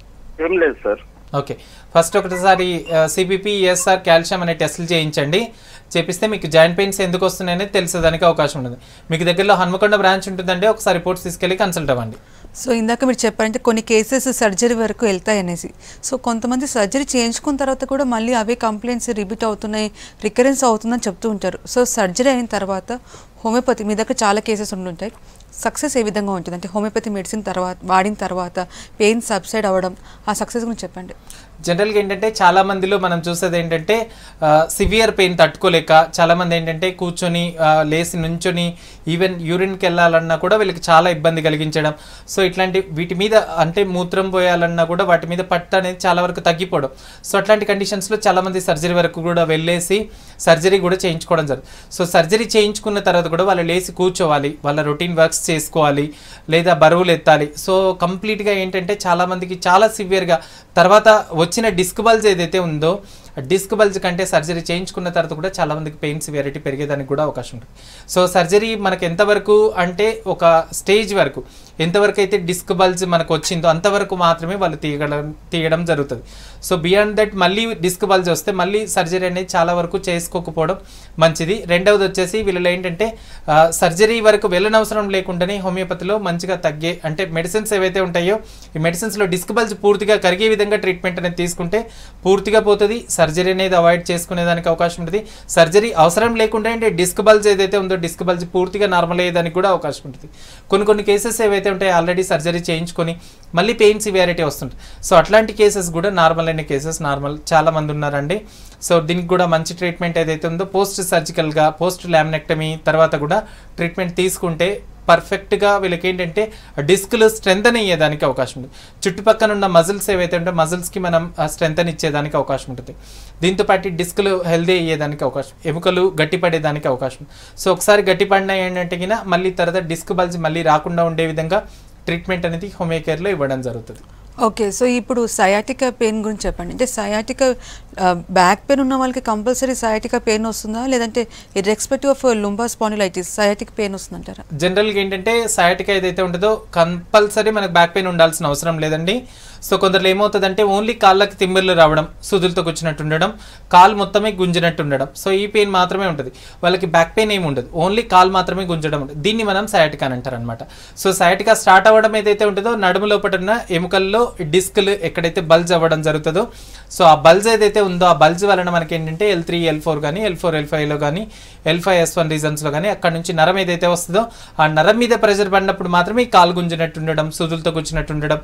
ఏం లేదు సార్ ఓకే ఫస్ట్ ఒకటిసారి సిబిపి ఈఎస్ఆర్ కాల్షియం అనే టెస్టులు చేయించండి చేపిస్తే మీకు జాయింట్ పెయిన్స్ ఎందుకు వస్తున్నాయనేది తెలిసేదానికి అవకాశం ఉంటుంది మీకు దగ్గరలో హన్మకొండ బ్రాంచ్ ఉంటుందండి ఒకసారి రిపోర్ట్స్ తీసుకెళ్ళి కన్సల్ట్ అవ్వండి సో ఇందాక మీరు చెప్పారంటే కొన్ని కేసెస్ సర్జరీ వరకు వెళ్తాయి అనేసి సో కొంతమంది సర్జరీ చేయించుకున్న తర్వాత కూడా మళ్ళీ అవే కంప్లైంట్స్ రిపీట్ అవుతున్నాయి రికరెన్స్ అవుతుందని చెప్తూ ఉంటారు సో సర్జరీ అయిన తర్వాత హోమియోపతి మీ దగ్గర చాలా కేసెస్ ఉండుంటాయి సక్సెస్ ఏ విధంగా ఉంటుంది అంటే హోమియోపతి మెడిసిన్ తర్వాత వాడిన తర్వాత పెయిన్ సబ్సైడ్ అవ్వడం ఆ సక్సెస్ గురించి చెప్పండి జనరల్గా ఏంటంటే చాలా మందిలో మనం చూసేది ఏంటంటే సివియర్ పెయిన్ తట్టుకోలేక చాలా మంది ఏంటంటే కూర్చొని ఆ, లేచి నుంచొని ఈవెన్ యూరిన్కి వెళ్ళాలన్నా కూడా వీళ్ళకి చాలా ఇబ్బంది కలిగించడం సో ఇట్లాంటి వీటి మీద అంటే మూత్రం పోయాలన్నా కూడా వాటి మీద పట్టు అనేది చాలా వరకు తగ్గిపోవడం సో అట్లాంటి కండిషన్స్లో చాలా మంది సర్జరీ వరకు కూడా వెళ్ళేసి సర్జరీ కూడా చేయించుకోవడం జరుగుతుంది సో సర్జరీ చేయించుకున్న తర్వాత కూడా వాళ్ళు లేచి కూర్చోవాలి వాళ్ళ రొటీన్ వర్క్స్ చేసుకోవాలి లేదా బరువులు ఎత్తాలి సో కంప్లీట్గా ఏంటంటే చాలా మందికి చాలా సివియర్గా తర్వాత వచ్చిన డిస్క్ బల్జ్ ఏదైతే ఉందో డిస్క్ బల్జ్ కంటే సర్జరీ చేయించుకున్న తర్వాత కూడా చాలా మందికి పెయిన్ సివియారిటీ పెరిగేదానికి కూడా అవకాశం ఉంటుంది సో సర్జరీ మనకు ఎంతవరకు అంటే ఒక స్టేజ్ వరకు ఎంతవరకు అయితే డిస్క్ బల్జ్ మనకు వచ్చిందో అంతవరకు మాత్రమే వాళ్ళు తీయగలం తీయడం జరుగుతుంది సో బియాండ్ దట్ మళ్ళీ డిస్క్ బల్జ్ వస్తే మళ్ళీ సర్జరీ అనేది చాలా వరకు చేసుకోకపోవడం మంచిది రెండవది వచ్చేసి వీళ్ళలో ఏంటంటే ఆ, సర్జరీ వరకు వెళ్ళనవసరం లేకుండానే హోమియోపతిలో మంచిగా తగ్గే అంటే మెడిసిన్స్ ఏవైతే ఉంటాయో ఈ మెడిసిన్స్లో డిస్క్ బల్జ్ పూర్తిగా కరిగే విధంగా ట్రీట్మెంట్ అనేది తీసుకుంటే పూర్తిగా పోతుంది సర్జరీ అనేది అవాయిడ్ చేసుకునేదానికి అవకాశం ఉంటుంది సర్జరీ అవసరం లేకుండా అంటే డిస్క్ బల్జ్ ఏదైతే ఉందో డిస్క్ బల్జ్ పూర్తిగా నార్మల్ అయ్యేదానికి కూడా అవకాశం ఉంటుంది కొన్ని కొన్ని కేసెస్ ఏవైతే ఉంటాయో ఆల్రెడీ సర్జరీ చేయించుకొని మళ్ళీ పెయిన్ సివియారిటీ వస్తుంటుంది సో అట్లాంటి కేసెస్ కూడా నార్మల్ అయిన కేసెస్ నార్మల్ చాలా మంది ఉన్నారండి సో దీనికి కూడా మంచి ట్రీట్మెంట్ ఏదైతే ఉందో పోస్ట్ సర్జికల్గా పోస్ట్ ల్యామినెక్టమీ తర్వాత కూడా ట్రీట్మెంట్ తీసుకుంటే పర్ఫెక్ట్గా వీళ్ళకి ఏంటంటే డిస్క్లు స్ట్రెంగ్ అయ్యేదానికి అవకాశం ఉంది చుట్టుపక్కల ఉన్న మజిల్స్ ఏవైతే ఉంటే మజిల్స్కి మనం స్ట్రెంగ్ ఇచ్చేదానికి అవకాశం ఉంటుంది దీంతో పాటు డిస్క్లు హెల్దీ అయ్యేదానికి అవకాశం ఎముకలు గట్టిపడేదానికి అవకాశం సో ఒకసారి గట్టిపడినాయి ఏంటంటే గిన మళ్ళీ తర్వాత డిస్క్ బల్జ్ మళ్ళీ రాకుండా ఉండే విధంగా ట్రీట్మెంట్ అనేది హోమియో కేర్లో ఇవ్వడం జరుగుతుంది ఓకే సో ఇప్పుడు సయాటికా పెయిన్ గురించి చెప్పండి అంటే సయాటికా బ్యాక్ పెయిన్ ఉన్న వాళ్ళకి కంపల్సరీ సయాటికా పెయిన్ వస్తుందా లేదంటే irrespective of lumbar spondylitis sciatic pain వస్తుందంటారా జనరల్గా ఏంటంటే సయాటికా ఏదైతే ఉంటుందో కంపల్సరీ మనకు బ్యాక్ పెయిన్ ఉండాల్సిన అవసరం లేదండి సో కొందరు ఏమవుతుందంటే ఓన్లీ కాళ్ళకి తిమ్మిర్లు రావడం సుదులతో కూర్చున్నట్టు ఉండడం కాలు మొత్తమే గుంజినట్టు ఉండడం సో ఈ పెయిన్ మాత్రమే ఉంటుంది వాళ్ళకి బ్యాక్ పెయిన్ ఏమి ఉండదు ఓన్లీ కాలు మాత్రమే గుంజడం ఉంటుంది దీన్ని మనం సయాటికా అని అంటారు అనమాట సో సయాటికా స్టార్ట్ అవ్వడం ఏదైతే ఉంటుందో నడుము లోపల ఉన్న ఎముకల్లో డిస్క్లు ఎక్కడైతే బల్జ్ అవ్వడం జరుగుతుందో సో ఆ బల్జ్ ఏదైతే ఉందో ఆ బల్జ్ వలన మనకి ఏంటంటే ఎల్ త్రీ ఎల్ ఫోర్ కానీ ఎల్ ఫోర్ ఎల్ ఫైవ్లో కానీ ఎల్ ఫైవ్ ఎస్ వన్ రీజన్స్లో కానీ అక్కడ నుంచి నరం ఏదైతే వస్తుందో ఆ నరం మీద ప్రెషర్ పడినప్పుడు మాత్రమే ఈ కాలు గుంజినట్టు ఉండడం సుదులతో కూర్చున్నట్టు ఉండడం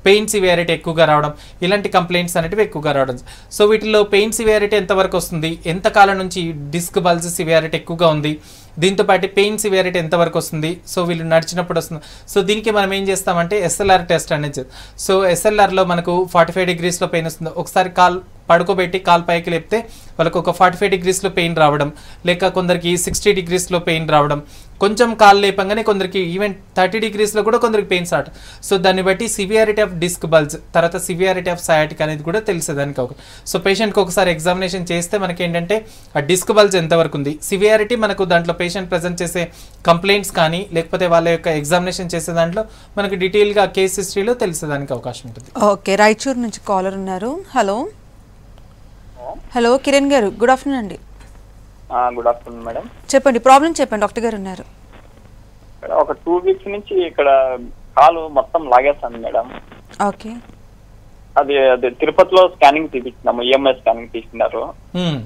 పెయిన్ సివియారిటీ ఎక్కువగా రావడం ఇలాంటి కంప్లైంట్స్ అనేటివి ఎక్కువగా రావడం సో వీటిలో పెయిన్ సివియారిటీ ఎంతవరకు వస్తుంది ఎంత కాలం నుంచి డిస్క్ బల్జ్ సివియారిటీ ఎక్కువగా ఉంది దీంతో పాటు పెయిన్ సివియారిటీ ఎంతవరకు వస్తుంది సో వీళ్ళు నడిచినప్పుడు వస్తుంది సో దీనికి మనం ఏం చేస్తామంటే ఎస్ఎల్ఆర్ టెస్ట్ అనేది చేస్తాం. సో ఎస్ఎల్ఆర్లో మనకు ఫార్టీ ఫైవ్ డిగ్రీస్లో పెయిన్ వస్తుంది ఒకసారి కాల్ పడుకోబెట్టి కాల్ పైకి లేపితే వాళ్ళకు ఒక ఫార్టీ ఫైవ్ డిగ్రీస్లో పెయిన్ రావడం లేక కొందరికి సిక్స్టీ డిగ్రీస్లో పెయిన్ రావడం కొంచెం కాల్ లేపంగానే కొందరికి ఈవెన్ థర్టీ డిగ్రీస్లో కూడా కొందరికి పెయిన్ స్టార్ట్ సో దాన్ని బట్టి సివియారిటీ ఆఫ్ డిస్క్ బల్జ్ తర్వాత సివియారిటీ ఆఫ్ సయాటిక్ అనేది కూడా తెలిసేదానికి ఒక సో పేషెంట్కి ఒకసారి ఎగ్జామినేషన్ చేస్తే మనకి ఏంటంటే ఆ డిస్క్ బల్జ్ ఎంతవరకు ఉంది సివియారిటీ మనకు దాంట్లో పేషెంట్ ప్రజెంట్ చేసే కంప్లైంట్స్ కానీ లేకపోతే వాళ్ళ యొక్క ఎగ్జామినేషన్ చేసే దాంట్లో మనకు డీటెయిల్గా కేస్ హిస్టరీలో తెలిసేదానికి అవకాశం ఉంటుంది ఓకే రాయచూర్ నుంచి కాలర్ ఉన్నారు హలో హలో కిరణ్ గారు గుడ్ ఆఫ్టర్నూన్ అండి గుడ్ ఆఫ్టర్నూన్ మేడం చెప్పండి ప్రాబ్లం చెప్పండి డాక్టర్ గారు ఉన్నారు ఇక్కడ ఒక టూ వీక్స్ నుంచి ఇక్కడ కాలు మొత్తం లాగేస్తాను మేడం ఓకే అది అది తిరుపతిలో స్కానింగ్ తీపించినాము ఈఎంఐ స్కానింగ్ తీసినారు మ్మ్.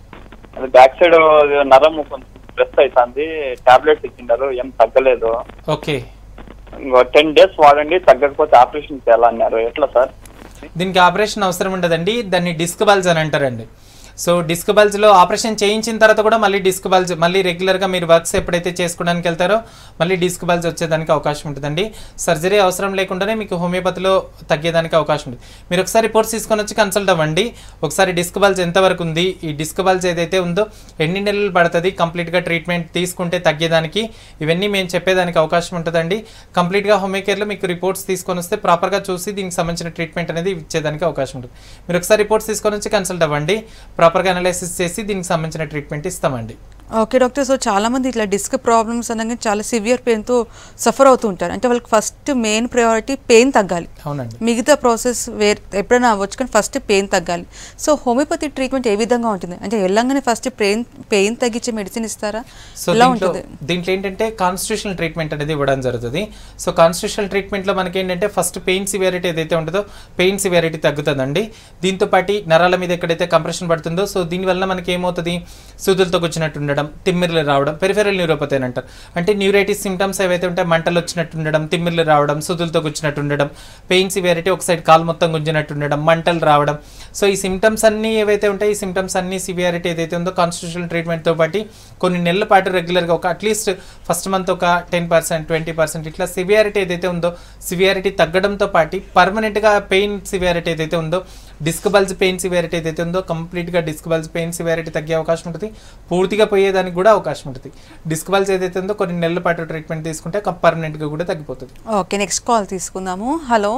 అది బ్యాక్ సైడ్ నరం కొంచెం స్ట్రెస్ అవుతుంది టాబ్లెట్స్ ఇచ్చినారు ఏం తగ్గలేదు ఓకే ఇంకో టెన్ డేస్ వాడండి తగ్గకపోతే ఆపరేషన్ చేయాలన్నారు ఎట్లా సార్ దీనికి ఆపరేషన్ అవసరం ఉండదండి దాన్ని డిస్క్ బల్జ్ అని అంటారండి సో డిస్క్ బల్జ్లో ఆపరేషన్ చేయించిన తర్వాత కూడా మళ్ళీ డిస్క్ బల్జ్ మళ్ళీ రెగ్యులర్గా మీరు వర్క్స్ ఎప్పుడైతే చేసుకోవడానికి వెళ్తారో మళ్ళీ డిస్క్ బల్జ్ వచ్చేదానికి అవకాశం ఉంటుందండి సర్జరీ అవసరం లేకుండానే మీకు హోమియోపతిలో తగ్గేదానికి అవకాశం ఉంటుంది మీరు ఒకసారి రిపోర్ట్స్ తీసుకొని వచ్చి కన్సల్ట్ అవ్వండి ఒకసారి డిస్క్ బల్జ్ ఎంతవరకు ఉంది ఈ డిస్క్ బల్జ్ ఏదైతే ఉందో ఎన్ని నెలలు పడుతుంది కంప్లీట్గా ట్రీట్మెంట్ తీసుకుంటే తగ్గేదానికి ఇవన్నీ మేము చెప్పేదానికి అవకాశం ఉంటుందండి కంప్లీట్గా హోమియో కేర్లో మీకు రిపోర్ట్స్ తీసుకొని వస్తే ప్రాపర్గా చూసి దీనికి సంబంధించిన ట్రీట్మెంట్ అనేది ఇచ్చేదానికి అవకాశం ఉంటుంది మీరు ఒకసారి రిపోర్ట్స్ తీసుకొని వచ్చి కన్సల్ట్ అవ్వండి ప్రాపర్గా అనాలైసిస్ చేసి దీనికి సంబంధించిన ట్రీట్మెంట్ ఇస్తామండి ఓకే డాక్టర్ సో చాలా మంది ఇట్లా డిస్క్ ప్రాబ్లమ్స్ అనగా చాలా సివియర్ పెయిన్తో సఫర్ అవుతూ ఉంటారు అంటే వాళ్ళకి ఫస్ట్ మెయిన్ ప్రయారిటీ పెయిన్ తగ్గాలి అవునండి మిగతా ప్రాసెస్ వేర్ ఎప్పుడైనా అవ్వచ్చు కానీ ఫస్ట్ పెయిన్ తగ్గాలి సో హోమియోపతి ట్రీట్మెంట్ ఏ విధంగా ఉంటుంది అంటే వెళ్ళంగానే ఫస్ట్ పెయిన్ పెయిన్ తగ్గించే మెడిసిన్ ఇస్తారా సో ఎలా దీంట్లో ఉంటుంది దీంట్లో ఏంటంటే కాన్స్టిట్యూషనల్ ట్రీట్మెంట్ అనేది ఇవ్వడం జరుగుతుంది సో కాన్స్టిట్యూషనల్ ట్రీట్మెంట్లో మనకి ఏంటంటే ఫస్ట్ పెయిన్ సివియారిటీ ఏదైతే ఉంటుందో పెయిన్ సివియారిటీ తగ్గుతుందండి దీంతో పాటు నరాల మీద ఎక్కడైతే కంప్రెషన్ పడుతుందో సో దీనివల్ల మనకి ఏమవుతుంది సూదులతో కూర్చున్నట్టు ఉండడం తిమ్మిర్లు రావడం పెరిఫెరల్ న్యూరోపతి అని అంటారు అంటే న్యూరైటిస్ సిమ్టమ్స్ ఏవైతే ఉంటాయి మంటలు వచ్చినట్టు ఉండడం తిమ్మిర్లు రావడం సూదులతో కూర్చున్నట్టు ఉండడం పెయిన్ సివియారిటీ ఒక సైడ్ కాలు మొత్తం గుంజినట్టు ఉండడం మంటలు రావడం సో ఈ సిమ్టమ్స్ అన్నీ ఏవైతే ఉంటాయి ఈ సిమ్టమ్స్ అన్ని సివియారిటీ ఏదైతే ఉందో కాన్స్టిట్యూషనల్ ట్రీట్మెంట్తో పాటు కొన్ని నెలల పాటు రెగ్యులర్గా ఒక అట్లీస్ట్ ఫస్ట్ మంత్ ఒక టెన్ పర్సెంట్ ట్వంటీ పర్సెంట్ ఇట్లా సివియారిటీ ఏదైతే ఉందో సివియారిటీ తగ్గడంతో పాటు పర్మనెంట్గా పెయిన్ సివియారిటీ ఏదైతే ఉందో డిస్క్ బల్జ్ పెయిన్ సివియారిటీ ఏదైతే ఉందో కంప్లీట్గా డిస్క్ బల్జ్ పెయిన్ సివియారిటీ తగ్గే అవకాశం ఉంటుంది పూర్తిగా పోయేదానికి కూడా అవకాశం ఉంటుంది డిస్క్ బల్జ్ ఏదైతే ఉందో కొన్ని నెలల పాటు ట్రీట్మెంట్ తీసుకుంటే పర్మనెంట్గా కూడా తగ్గిపోతుంది ఓకే నెక్స్ట్ కాల్ తీసుకుందాము హలో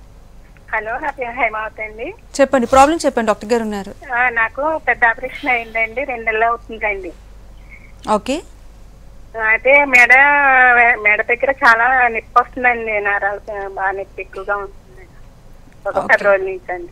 హలో నా పేరు హైమావతి అండి చెప్పండి ప్రాబ్లం చెప్పండి డాక్టర్ గారు ఉన్నారు ఆ, నాకు పెద్ద ఆపరేషన్ అయిందండి రెండు నెలలు అవుతుందండి ఓకే అయితే మెడ మెడ దగ్గర చాలా నొప్పి వస్తుందండి నరాలు బాగా నొప్పి ఎక్కువగా ఉంటుంది ఒక పది రోజుల నుంచి అండి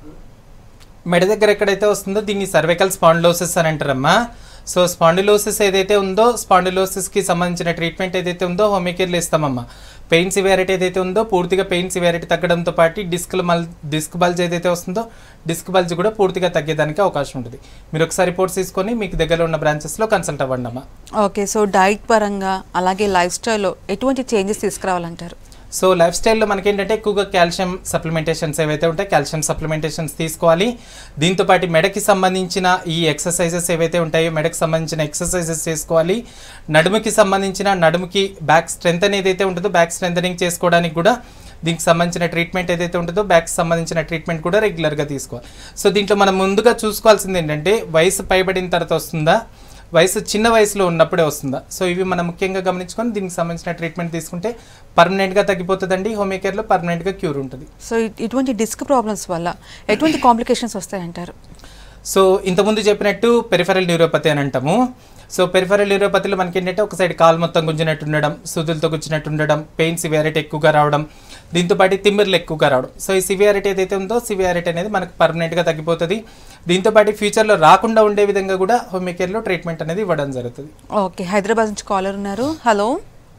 మెడ దగ్గర ఎక్కడైతే వస్తుందో దీన్ని సర్వైకల్ స్పాండిలోసిస్ అని అంటారమ్మా సో స్పాండిలోసిస్ ఏదైతే ఉందో స్పాండిలోసిస్కి సంబంధించిన ట్రీట్మెంట్ ఏదైతే ఉందో హోమియోకేర్లో ఇస్తామమ్మా పెయిన్ సివియారిటీ ఏదైతే ఉందో పూర్తిగా పెయిన్ సివియారిటీ తగ్గడంతో పాటు డిస్క్ మల్ డిస్క్ బల్జ్ ఏదైతే వస్తుందో డిస్క్ బల్జ్ కూడా పూర్తిగా తగ్గేదానికి అవకాశం ఉంటుంది మీరు ఒకసారి రిపోర్ట్స్ తీసుకొని మీకు దగ్గరలో ఉన్న బ్రాంచెస్లో కన్సల్ట్ అవ్వండి అమ్మా ఓకే సో డైట్ పరంగా అలాగే లైఫ్ స్టైల్లో ఎటువంటి చేంజెస్ తీసుకురావాలంటారు సో లైఫ్ స్టైల్లో మనకేంటంటే ఎక్కువగా కాల్షియం సప్లిమెంటేషన్స్ ఏవైతే ఉంటాయి కాల్షియం సప్లిమెంటేషన్స్ తీసుకోవాలి దీంతో పాటు మెడకి సంబంధించిన ఈ ఎక్సర్సైజెస్ ఏవైతే ఉంటాయో మెడకి సంబంధించిన ఎక్సర్సైజెస్ చేసుకోవాలి నడుముకి సంబంధించిన నడుముకి బ్యాక్ స్ట్రెంత్ అనేది ఏదైతే ఉంటుందో బ్యాక్ స్ట్రెంథనింగ్ చేసుకోవడానికి కూడా దీనికి సంబంధించిన ట్రీట్మెంట్ ఏదైతే ఉంటుందో బ్యాక్ సంబంధించిన ట్రీట్మెంట్ కూడా రెగ్యులర్గా తీసుకోవాలి సో దీంట్లో మనం ముందుగా చూసుకోవాల్సింది ఏంటంటే వయసు పైబడిన తర్వాత వస్తుందా వయసు చిన్న వయసులో ఉన్నప్పుడే వస్తుందా సో ఇవి మనం ముఖ్యంగా గమనించుకొని దీనికి సంబంధించిన ట్రీట్మెంట్ తీసుకుంటే పర్మనెంట్గా తగ్గిపోతుందండి హోమియో కేర్లో పర్మనెంట్గా క్యూర్ ఉంటుంది సో ఇ- ఇటువంటి డిస్క్ ప్రాబ్లమ్స్ వల్ల ఎటువంటి కాంప్లికేషన్స్ వస్తాయంటారు సో ఇంతకుముందు చెప్పినట్టు పెరిఫరల్ న్యూరోపతి అని అంటాము సో పెరిఫరల్ న్యూరోపతిలో మనకి ఏంటంటే ఒక సైడ్ కాలు మొత్తం గుంజినట్టు ఉండడం సూదులతో గుచ్చినట్టు ఉండడం పెయిన్ సివియారిటీ ఎక్కువగా రావడం దీంతో పాటు తిమ్మిర్లు ఎక్కువగా రావడం సో ఈ సివియారిటీ ఏదైతే ఉందో సివియారిటీ అనేది మనకు పర్మనెంట్గా తగ్గిపోతుంది దీంతో పాటు ఫ్యూచర్లో రాకుండా ఉండే విధంగా కూడా హోమియో కేర్లో ట్రీట్మెంట్ అనేది ఇవ్వడం జరుగుతుంది ఓకే హైదరాబాద్ నుంచి కాలర్ ఉన్నారు hello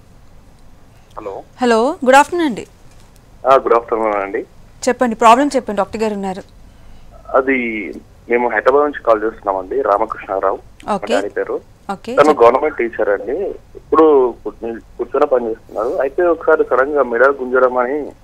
hello hello good afternoon అండి గుడ్ ఆఫ్టర్నూన్ అండి చెప్పండి ప్రాబ్లం చెప్పండి డాక్టర్ గారు ఉన్నారు అది మేము హైదరాబాద్ నుంచి కాల్ చేస్తున్నామండి రామకృష్ణారావు మా ఓకే డాడీ పేరు ఓకే తను గవర్నమెంట్ టీచర్ అండి ఇప్పుడు కూర్చొని పని చేస్తున్నారు అయితే ఒకసారి సడన్ గా మెడ గుంజడం అని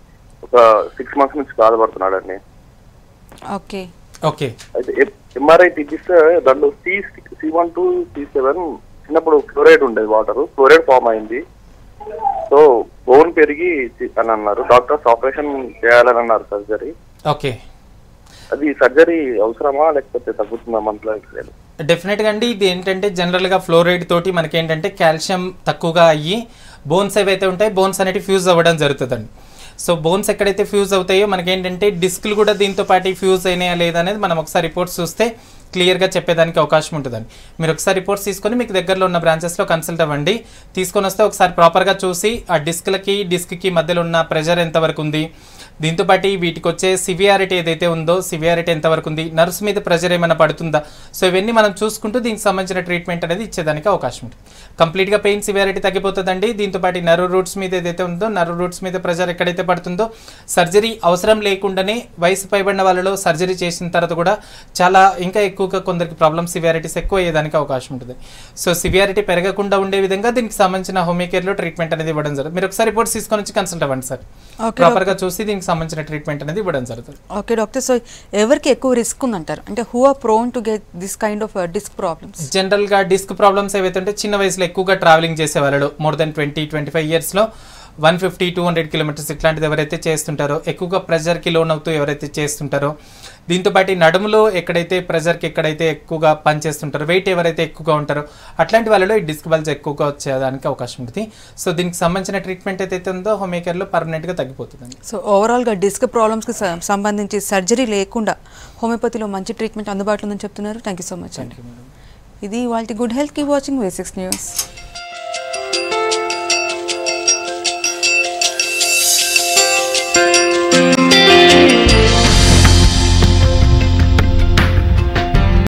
ఒక సిక్స్ మంత్స్ నుంచి బాధపడుతున్నాడండి ఓకే ఓకే అయితే ఎంఆర్ఐ తీపిస్తే దాంట్లో C C one to C seven చిన్నప్పుడు ఫ్లోరైడ్ ఉండేది వాటర్ ఫ్లోరైడ్ ఫామ్ అయింది సో బోన్ పెరిగి చి- అని అన్నారు డాక్టర్స్ ఆపరేషన్ చేయాలని అన్నారు సర్జరీ ఓకే అది సర్జరీ అవసరమా లేకపోతే తగ్గుతుందా మంత్లో డెఫినెట్గా అండి ఇది ఏంటంటే జనరల్గా ఫ్లోరైడ్ తోటి మనకి ఏంటంటే కాల్షియం తక్కువగా అయ్యి బోన్స్ ఏవైతే ఉంటాయి బోన్స్ అనేవి ఫ్యూజ్ అవ్వడం జరుగుతుందండి సో బోన్స్ ఎక్కడైతే ఫ్యూజ్ అవుతాయో మనకి ఏంటంటే డిస్క్లు కూడా దీంతో పాటు ఫ్యూజ్ అయినాయా లేదా అనేది మనం ఒకసారి రిపోర్ట్స్ చూస్తే క్లియర్గా చెప్పేదానికి అవకాశం ఉంటుందండి మీరు ఒకసారి రిపోర్ట్స్ తీసుకొని మీకు దగ్గరలో ఉన్న బ్రాంచెస్లో కన్సల్ట్ అవ్వండి తీసుకొని వస్తే ఒకసారి ప్రాపర్గా చూసి ఆ డిస్క్లకి డిస్క్కి మధ్యలో ఉన్న ప్రెషర్ ఎంతవరకు ఉంది దీంతో పాటు వీటికి వచ్చే సివియారిటీ ఏదైతే ఉందో సివియారిటీ ఎంతవరకు ఉంది నర్వ్స్ మీద ప్రెషర్ ఏమైనా పడుతుందా సో ఇవన్నీ మనం చూసుకుంటూ దీనికి సంబంధించిన ట్రీట్మెంట్ అనేది ఇచ్చేదానికి అవకాశం ఉంటుంది కంప్లీట్గా పెయిన్ సివియారిటీ తగ్గిపోతుందండి దీంతో పాటు నర్వ్ రూట్స్ మీద ఏదైతే ఉందో నర్వ్ రూట్స్ మీద ప్రెషర్ ఎక్కడైతే పడుతుందో సర్జరీ అవసరం లేకుండానే వయసు పైబడిన వాళ్ళలో సర్జరీ చేసిన తర్వాత కూడా చాలా ఇంకా ఎక్కువగా కొందరికి ప్రాబ్లమ్ సివియారిటీస్ ఎక్కువ అయ్యేదానికి అవకాశం ఉంటుంది సో సివియారిటీ పెరగకుండా ఉండే విధంగా దీనికి సంబంధించిన హోమియోకేర్లో ట్రీట్మెంట్ అనేది ఇవ్వడం జరుగుతుంది మీరు ఒకసారి రిపోర్ట్స్ తీసుకొని వచ్చి కన్సల్ట్ అవ్వండి సార్ ఓకే ప్రాపర్గా చూసి దీనికి సంబంధించిన ట్రీట్మెంట్ అనేది ఇవ్వడం జరుగుతుంది ఓకే డాక్టర్ సో ఎవరికి ఎక్కువ రిస్క్ ఉందంటారు అంటే who are prone to get this kind of disc problems జనరల్గా డిస్క్ ప్రాబ్లమ్స్ ఏవైతే ఉంటే చిన్న వయసులో ఎక్కువగా ట్రావెలింగ్ చేసే వాళ్ళు more than twenty twenty five ఇయర్స్లో one fifty two hundred kilometres ఇట్లాంటిది ఎవరైతే చేస్తుంటారో ఎక్కువగా ప్రెజర్కి లోన్ అవుతూ ఎవరైతే చేస్తుంటారో దీంతో పాటు ఈ నడుములో ఎక్కడైతే ప్రెజర్కి ఎక్కడైతే ఎక్కువగా పనిచేస్తుంటారో వెయిట్ ఎవరైతే ఎక్కువగా ఉంటారో అట్లాంటి వాళ్ళలో ఈ డిస్క్ బల్జ్ ఎక్కువగా వచ్చేదానికి అవకాశం ఉంటుంది సో దీనికి సంబంధించిన ట్రీట్మెంట్ ఏదైతే ఉందో హోమియోకేర్లో పర్మనెంట్గా తగ్గిపోతుంది సో ఓవరాల్గా డిస్క్ ప్రాబ్లమ్స్కి సంబంధించి సర్జరీ లేకుండా హోమియోపతిలో మంచి ట్రీట్మెంట్ అందుబాటులో ఉందని చెప్తున్నారు థ్యాంక్ యూ సో మచ్ అండి ఇది వాళ్ళ గుడ్ హెల్త్కి వాచింగ్ వే సిక్స్ న్యూస్